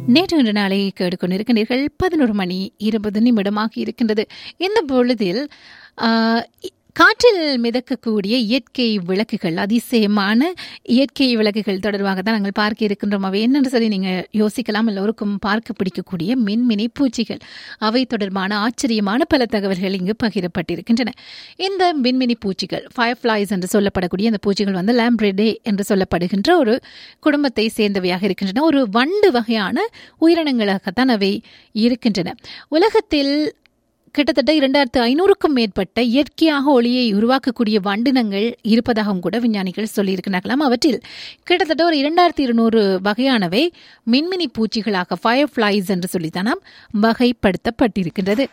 நேற்று இன்று நாளை கேட்டுக்கொண்டிருக்கின்றீர்கள் பதினோரு மணி இருபது நிமிடமாக இருக்கின்றது இந்த பொழுதில் ஆஹ், இ- காற்றில் மிதக்கக்கூடிய இயற்கை விளக்குகள் அதிசயமான இயற்கை விளக்குகள் தொடர்பாக தான் நாங்கள் பார்க்க இருக்கின்றோம் அவை என்னென்று சொல்லி நீங்கள் யோசிக்கலாம் எல்லோருக்கும் பார்க்க பிடிக்கக்கூடிய மின்மினி பூச்சிகள் அவை தொடர்பான ஆச்சரியமான பல தகவல்கள் இங்கு பகிரப்பட்டிருக்கின்றன இந்த மின்மினி பூச்சிகள் ஃபயர்ஃப்ளைஸ் என்று சொல்லப்படக்கூடிய அந்த பூச்சிகள் வந்து லாம்ப்ரெடே என்று சொல்லப்படுகின்ற ஒரு குடும்பத்தை சேர்ந்தவையாக இருக்கின்றன ஒரு வண்டு வகையான உயிரினங்களாகத்தான் அவை இருக்கின்றன உலகத்தில் கிட்டத்தட்ட இரண்டாயிரத்து ஐநூறுக்கும் மேற்பட்ட இயற்கையாக ஒளியை உருவாக்கக்கூடிய வண்டினங்கள் இருப்பதாகவும் கூட விஞ்ஞானிகள் சொல்லியிருக்கிறார்களாம் அவற்றில் கிட்டத்தட்ட ஒரு இரண்டாயிரத்தி இருநூறு வகையானவை மின்மினி பூச்சிகளாக ஃபயர் ஃபிளைஸ் என்று சொல்லித்தானாம் வகைப்படுத்தப்பட்டிருக்கின்றது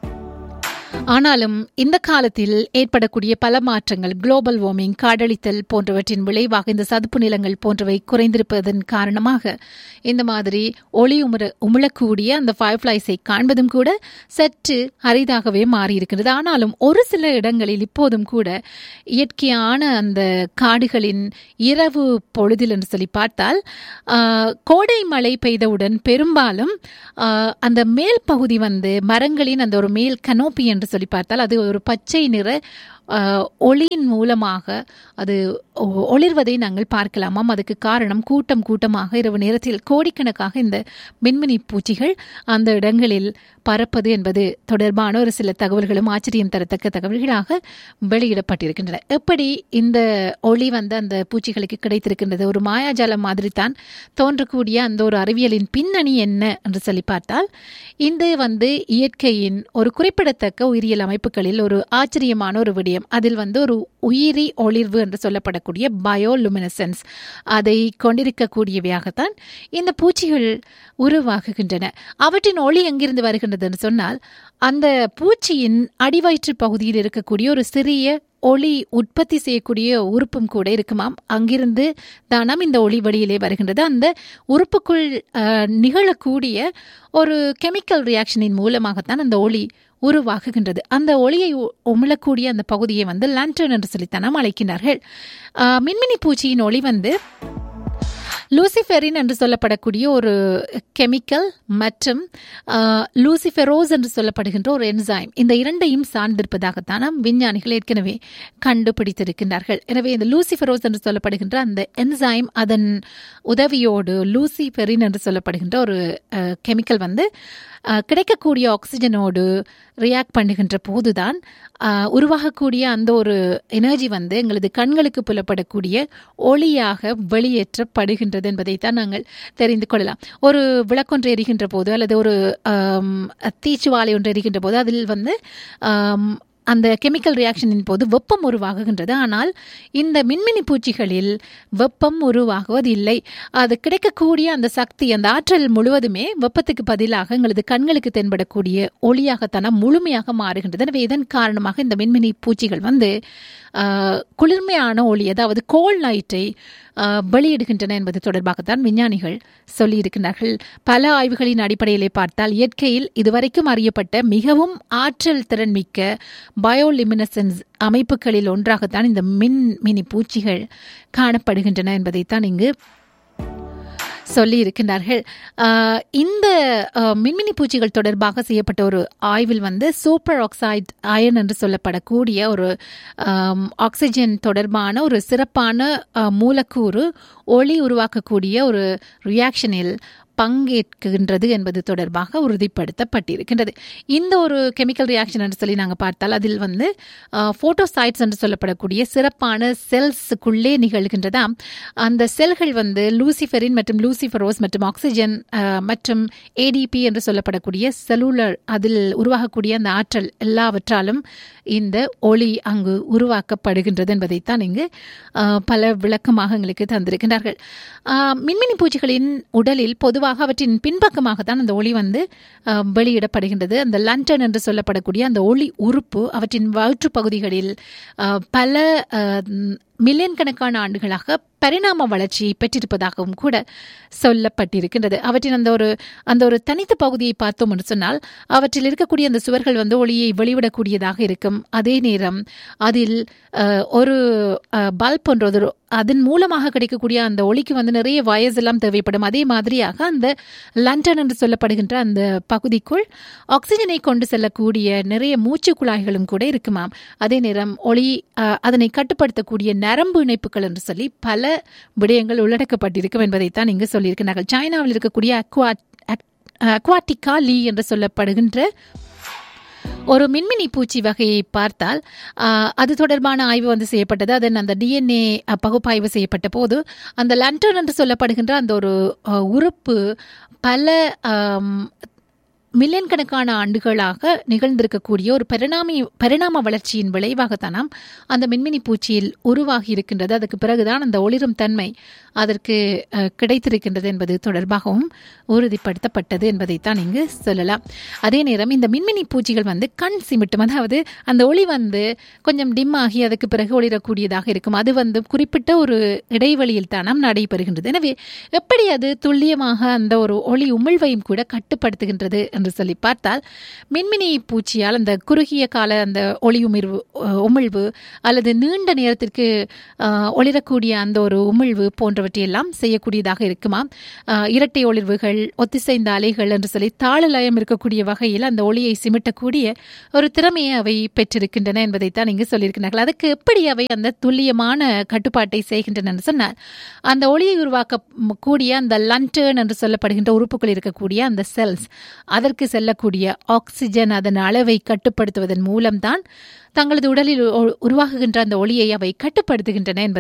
ஆனாலும் இந்த காலத்தில் ஏற்படக்கூடிய பல மாற்றங்கள் குளோபல் வார்மிங் காடழித்தல் போன்றவற்றின் விளைவாக இந்த சதுப்பு நிலங்கள் போன்றவை குறைந்திருப்பதன் காரணமாக இந்த மாதிரி ஒளி உமர உமிழக்கூடிய அந்த ஃபயர்ஃப்ளைஸை காண்பதும் கூட சற்று அரிதாகவே மாறியிருக்கிறது ஆனாலும் ஒரு சில இடங்களில் இப்போதும் கூட இயற்கையான அந்த காடுகளின் இரவு பொழுதில் என்று சொல்லி பார்த்தால் ஆஹ், கோடை மழை பெய்தவுடன் பெரும்பாலும் ஆஹ், அந்த மேல் பகுதி வந்து மரங்களின் அந்த ஒரு மேல் கனோப்பி என்று சொல்லி பார்த்தால் அது ஒரு பச்சை நிற ஆஹ், ஒளியின் மூலமாக அது ஒ- ஒளிர்வதை நாங்கள் பார்க்கலாமாம் அதுக்கு காரணம் கூட்டம் கூட்டமாக இரவு நேரத்தில் கோடிக்கணக்காக இந்த மின்மினி பூச்சிகள் அந்த இடங்களில் பறப்பது என்பது தொடர்பான ஒரு சில தகவல்களும் ஆச்சரியம் தரத்தக்க தகவல்களாக வெளியிடப்பட்டிருக்கின்றன எப்படி இந்த ஒளி வந்து அந்த பூச்சிகளுக்கு கிடைத்திருக்கின்றது ஒரு மாயாஜாலம் மாதிரி தான் தோன்றக்கூடிய அந்த ஒரு அறிவியலின் பின்னணி என்ன என்று சொல்லி பார்த்தால் இது வந்து இயற்கையின் ஒரு குறிப்பிடத்தக்க உயிரியல் அமைப்புகளில் ஒரு ஆச்சரியமான ஒரு விடயம் அதில் வந்து ஒரு உயிரி ஒளிர்வு என்று சொல்லப்படக்கூடிய பயோலுமினசன்ஸ் அதை கொண்டிருக்கக்கூடியவையாகத்தான் இந்த பூச்சிகள் உருவாகுகின்றன அவற்றின் ஒளி எங்கிருந்து வருகின்றது என்று சொன்னால் அந்த பூச்சியின் அடிவயிற்று பகுதியில் இருக்கக்கூடிய ஒரு சிறிய ஒளி உற்பத்தி செய்யக்கூடிய உறுப்பும் கூட இருக்குமாம் அங்கிருந்து தானாம் இந்த ஒளி வெளியிலே வருகின்றது அந்த உறுப்புக்குள் அஹ், நிகழக்கூடிய ஒரு கெமிக்கல் ரியாக்ஷனின் மூலமாகத்தான் அந்த ஒளி உருவாகுகின்றது அந்த ஒளியை உ- உமிழக்கூடிய அந்த பகுதியை வந்து லேண்டர்ன் என்று சொல்லித்தானாம் அழைக்கின்றார்கள் அஹ், மின்மினி பூச்சியின் ஒளி வந்து லூசிஃபெரின் என்று சொல்லப்படக்கூடிய ஒரு கெமிக்கல் மற்றும் ஆஹ், லூசிஃபெரோஸ் என்று சொல்லப்படுகின்ற ஒரு என்சைம் இந்த இரண்டையும் சார்ந்திருப்பதாகத்தான் நாம் விஞ்ஞானிகள் ஏற்கனவே கண்டுபிடித்திருக்கின்றார்கள் எனவே இந்த லூசிஃபெரோஸ் என்று சொல்லப்படுகின்ற அந்த என்சைம் அதன் உதவியோடு லூசிஃபெரின் என்று சொல்லப்படுகின்ற ஒரு கெமிக்கல் வந்து ஆஹ், கிடைக்கக்கூடிய ஆக்சிஜனோடு ரியாக்ட் பண்ணுகின்ற போதுதான் ஆஹ், உருவாகக்கூடிய அந்த ஒரு எனர்ஜி வந்து எங்களது கண்களுக்கு புலப்படக்கூடிய ஒளியாக வெளியேற்றப்படுகின்றது என்பதைத்தான் நாங்கள் தெரிந்து கொள்ளலாம் ஒரு விளக்கொன்று எரிகின்ற போது அல்லது ஒரு ஆம், தீச்சுவாலை ஒன்று எரிகின்ற போது அதில் வந்து ஆம், அந்த கெமிக்கல் ரியாக்ஷனின் போது வெப்பம் உருவாகுகின்றது ஆனால் இந்த மின்மினி பூச்சிகளில் வெப்பம் உருவாகுவதில்லை அது கிடைக்கக்கூடிய அந்த சக்தி அந்த ஆற்றல் முழுவதுமே வெப்பத்துக்கு பதிலாக எங்களது கண்களுக்கு தென்படக்கூடிய ஒளியாகத்தான முழுமையாக மாறுகின்றது எனவே இதன் காரணமாக இந்த மின்மினி பூச்சிகள் வந்து ஆஹ், குளிர்மையான ஒளி அதாவது கோல் லைட்டை வெளியிடுகின்றன என்பது தொடர்பாகத்தான் விஞ்ஞானிகள் சொல்லியிருக்கிறார்கள் பல ஆய்வுகளின் அடிப்படையிலே பார்த்தால் இயற்கையில் இதுவரைக்கும் அறியப்பட்ட மிகவும் ஆற்றல் திறன் மிக்க பயோலிமினசன்ஸ் அமைப்புகளில் ஒன்றாகத்தான் இந்த மின் மினி பூச்சிகள் காணப்படுகின்றன என்பதைத்தான் இங்கு சொல்லி இருக்கின்றார்கள் ஆஹ் இந்த ஆஹ், மின்மினி பூச்சிகள் தொடர்பாக செய்யப்பட்ட ஒரு ஆய்வில் வந்து சூப்பர் ஆக்சைடு அயன் என்று சொல்லப்படக்கூடிய ஒரு ஆம், ஆக்சிஜன் தொடர்பான ஒரு சிறப்பான ஆஹ், மூலக்கூறு ஒளி உருவாக்கக்கூடிய ஒரு ரியாக்ஷனில் பங்கேற்கின்றது என்பது தொடர்பாக உறுதிப்படுத்தப்பட்டிருக்கின்றது இந்த ஒரு கெமிக்கல் ரியாக்ஷன் என்று சொல்லி நாங்கள் பார்த்தால் அதில் வந்து ஃபோட்டோசைட்ஸ் என்று சொல்லப்படக்கூடிய சிறப்பான செல்ஸுக்குள்ளே நிகழ்கின்றதாம் அந்த செல்கள் வந்து லூசிஃபெரின் மற்றும் லூசிஃபரோஸ் மற்றும் ஆக்சிஜன் அஹ், மற்றும் ஏடிபி என்று சொல்லப்படக்கூடிய செல்லுலர் அதில் உருவாகக்கூடிய அந்த ஆற்றல் எல்லாவற்றாலும் இந்த ஒளி அங்கு உருவாக்கப்படுகின்றது என்பதைத்தான் இங்கு அஹ், பல விளக்கமாக எங்களுக்கு தந்திருக்கின்றார்கள் அஹ், மின்மினி பூச்சிகளின் உடலில் பொதுவாக அவற்றின் பின்பக்கமாகத்தான் அந்த ஒளி வந்து அஹ், வெளியிடப்படுகின்றது அந்த லண்டன் என்று சொல்லப்படக்கூடிய அந்த ஒளி உறுப்பு அவற்றின் வயிற்று பகுதிகளில் அஹ், பல மில்லியன் கணக்கான ஆண்டுகளாக பரிணாம வளர்ச்சி பெற்றிருப்பதாகவும் கூட சொல்லப்பட்டிருக்கின்றது அவற்றின் அந்த ஒரு அந்த ஒரு தனித்த பகுதியை பார்த்தோம் என்று சொன்னால் அவற்றில் இருக்கக்கூடிய அந்த சுவர்கள் வந்து ஒளியை வெளிவிடக்கூடியதாக இருக்கும் அதே நேரம் அதில் அஹ், ஒரு பல்ப் போன்ற ஒரு அதன் மூலமாக கிடைக்கக்கூடிய அந்த ஒளிக்கு வந்து நிறைய வயசு எல்லாம் தேவைப்படும் அதே மாதிரியாக அந்த லண்டன் என்று சொல்லப்படுகின்ற அந்த பகுதிக்குள் ஆக்சிஜனை கொண்டு செல்லக்கூடிய நிறைய மூச்சு குழாய்களும் கூட இருக்குமாம் அதே நேரம் ஒளி அஹ், அதனை கட்டுப்படுத்தக்கூடிய நரம்பு இணைப்புகள் என்று சொல்லி பல விடயங்கள் உள்ளடக்கப்பட்டிருக்கும் என்பதைத்தான் இங்கு சொல்லியிருக்கிறார்கள் சைனாவில் இருக்கக்கூடிய அக்வா அக்வாட்டிகா லீ என்று சொல்லப்படுகின்ற ஒரு மின்மினி பூச்சி வகையை பார்த்தால் ஆஹ், அது தொடர்பான ஆய்வு வந்து செய்யப்பட்டது அதன் அந்த டிஎன்ஏ பகுப்பாய்வு செய்யப்பட்ட போது அந்த லண்டன் என்று சொல்லப்படுகின்ற அந்த ஒரு ஆஹ், உறுப்பு பல ஆம், மில்லியன் கணக்கான ஆண்டுகளாக நிகழ்ந்திருக்கக்கூடிய ஒரு பரிணாமி பரிணாம வளர்ச்சியின் விளைவாகத்தானாம் அந்த மின்மினி பூச்சியில் உருவாகி இருக்கின்றது அதுக்கு பிறகுதான் அந்த ஒளிரும் தன்மை அதற்கு அஹ், கிடைத்திருக்கின்றது என்பது தொடர்பாகவும் உறுதிப்படுத்தப்பட்டது என்பதைத்தான் இங்கு சொல்லலாம் அதே நேரம் இந்த மின்மினி பூச்சிகள் வந்து கண் சிமிட்டும் அதாவது அந்த ஒளி வந்து கொஞ்சம் டிம் ஆகி அதுக்கு பிறகு ஒளிரக்கூடியதாக இருக்கும் அது வந்து குறிப்பிட்ட ஒரு இடைவெளியில் தானாம் நடைபெறுகின்றது எனவே எப்படி அது துல்லியமாக அந்த ஒரு ஒளி உமிழ்வையும் கூட கட்டுப்படுத்துகின்றது என்று சொல்லி பார்த்தால் மின்மினி பூச்சியால் அந்த குறுகிய கால அந்த ஒளி உமிழ்வு அஹ், உமிழ்வு அல்லது நீண்ட நேரத்திற்கு அஹ், ஒளிரக்கூடிய அந்த ஒரு உமிழ்வு போன்றவற்றையெல்லாம் செய்யக்கூடியதாக இருக்குமா அஹ், இரட்டை ஒளிர்வுகள் ஒத்திசைந்த அலைகள் என்று சொல்லி தாளலயம் இருக்கக்கூடிய வகையில் அந்த ஒளியை சிமிட்டக்கூடிய ஒரு திறமையை அவை பெற்றிருக்கின்றன என்பதைத்தான் இங்கு சொல்லியிருக்கிறார்கள் அதுக்கு எப்படி அவை அந்த துல்லியமான கட்டுப்பாட்டை செய்கின்றன என்று சொன்னால் அந்த ஒளியை உருவாக்க ம், கூடிய அந்த லண்டர்ன் என்று சொல்லப்படுகின்ற உறுப்புகள் இருக்கக்கூடிய அந்த செல்ஸ் அதற்கு செல்லக்கூடிய ஆக்சிஜன் அதன் அளவை கட்டுப்படுத்துவதன் மூலம்தான் தங்களது உடலில் உ- உருவாகுகின்ற அந்த ஒளியை அவை கட்டுப்படுத்துகின்றன என்பதை